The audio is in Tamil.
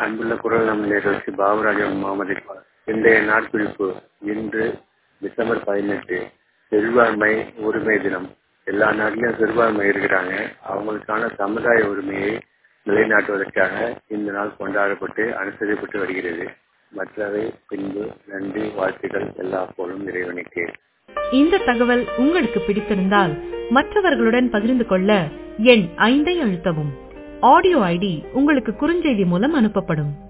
அன்புள்ள குரல் நம் நேர்களுக்கு பாபுராஜன் முகமது இக்பால் இன்றைய நாட்குறிப்பு இன்று டிசம்பர் பதினெட்டு செல்வாண்மை உரிமை தினம் எல்லா நாட்டிலும் சிறுபான்மை இருக்கிறாங்க அவங்களுக்கான சமுதாய உரிமையை நிலைநாட்டுவதற்காக இந்த நாள் கொண்டாடப்பட்டு அனுசரிக்கப்பட்டு வருகிறது மற்றவை பின்பு நன்றி வாழ்த்துக்கள் எல்லா போலும் இறைவனுக்கே இந்த தகவல் உங்களுக்கு பிடித்திருந்தால் மற்றவர்களுடன் பகிர்ந்து கொள்ள எண் ஐந்தை அழுத்தவும் ஆடியோ ஐடி உங்களுக்கு குறுஞ்செய்தி மூலம் அனுப்பப்படும்